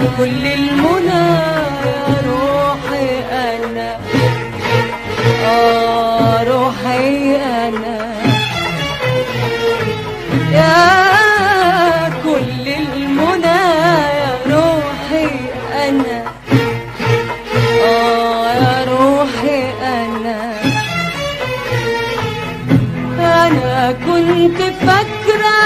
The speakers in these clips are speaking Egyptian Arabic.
كل المنى يا روحي أنا آه روحي أنا يا كل المنى يا روحي أنا آه يا روحي أنا أنا كنت فاكرة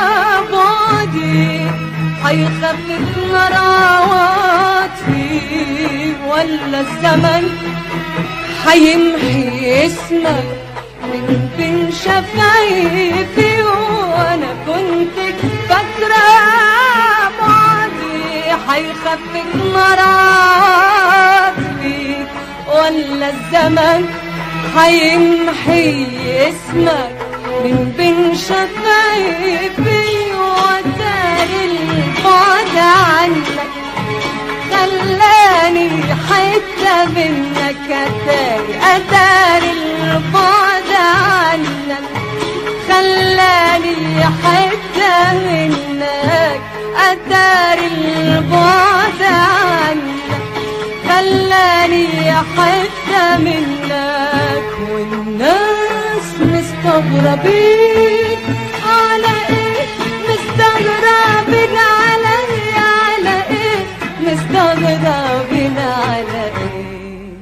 بعدي هيخفف مراوات فيه ولا الزمن هيمحي اسمك من بين شفايفي وانا كنت فاكرة بعدي هيخفف مرات فيك ولا الزمن هيمحي اسمك من بين شفايفي وتاري البعد عنك خلاني حتة منك أتاري أتاري البعد عنك خلاني حتة منك أتاري البعد عنك خلاني حتة منك والناس مستغربين على ايه مستغربين على ايه على ايه مستغربين على ايه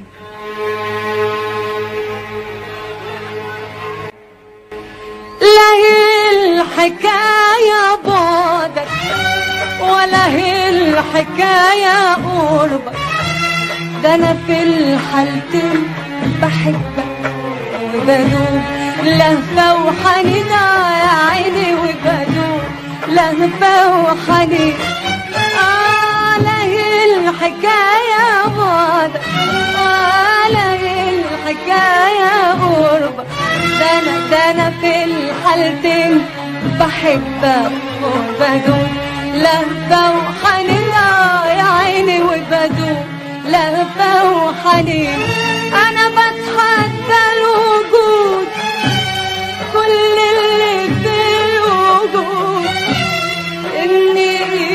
لا هي الحكاية بعدك ولا هي الحكاية قربك ده انا في الحالتين بحبك وبدوب لهفة وحنين يا عيني وبدوب لهفة وحنين آه لا هي الحكاية بعدك آه لا هي الحكاية قربك ده انا ده انا في الحالتين بحبك وبدوب لهفة وحنين يا عيني وبدوب لهفة وحنين أنا بتحدى الوجود كل اللي في الوجود إني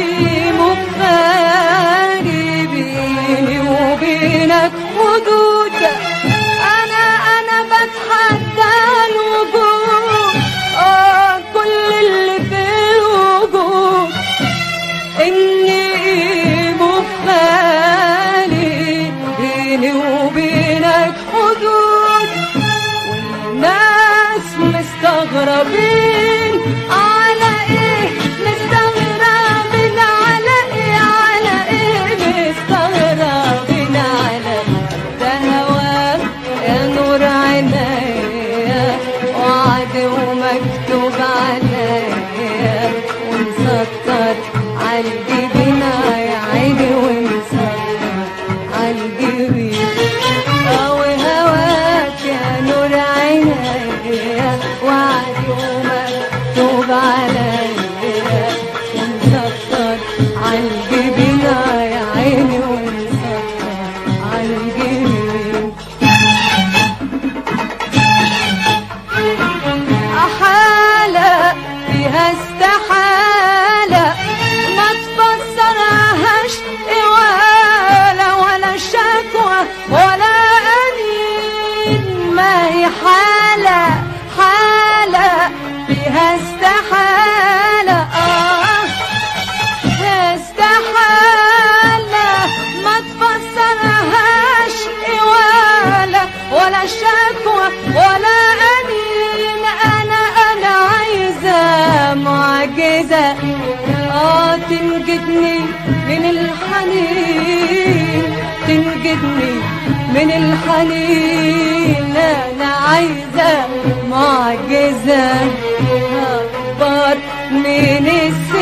مفاري بيني وبينك حدود أنا أنا بتحدى الوجود آه كل اللي في الوجود إني مفاري بيني وبينك حدود والناس مستغربين على ايه مستغربين على ايه على ايه مستغربين على ده هواك يا نور عينيا وعد ومكتوب عليا ومسطر عالجبين يا عيني ومسطر عالجبين أو هواك يا نور عينيا وعد ومكتوب عليا ومسطر عالجبين يا عيني ومسطر عالجبين حالة فيها استحالة ما تفسرهاش ولا ولا شكوى ولا أنين ما هي حالة حالة فيها استحالة آه استحالة ما تفسرهاش ولا ولا شكوى ولا أنين أنا أنا عايزة معجزة آه تنجدني من الحنين تنجدني من الحنين أنا عايزة معجزة أكبر من السنين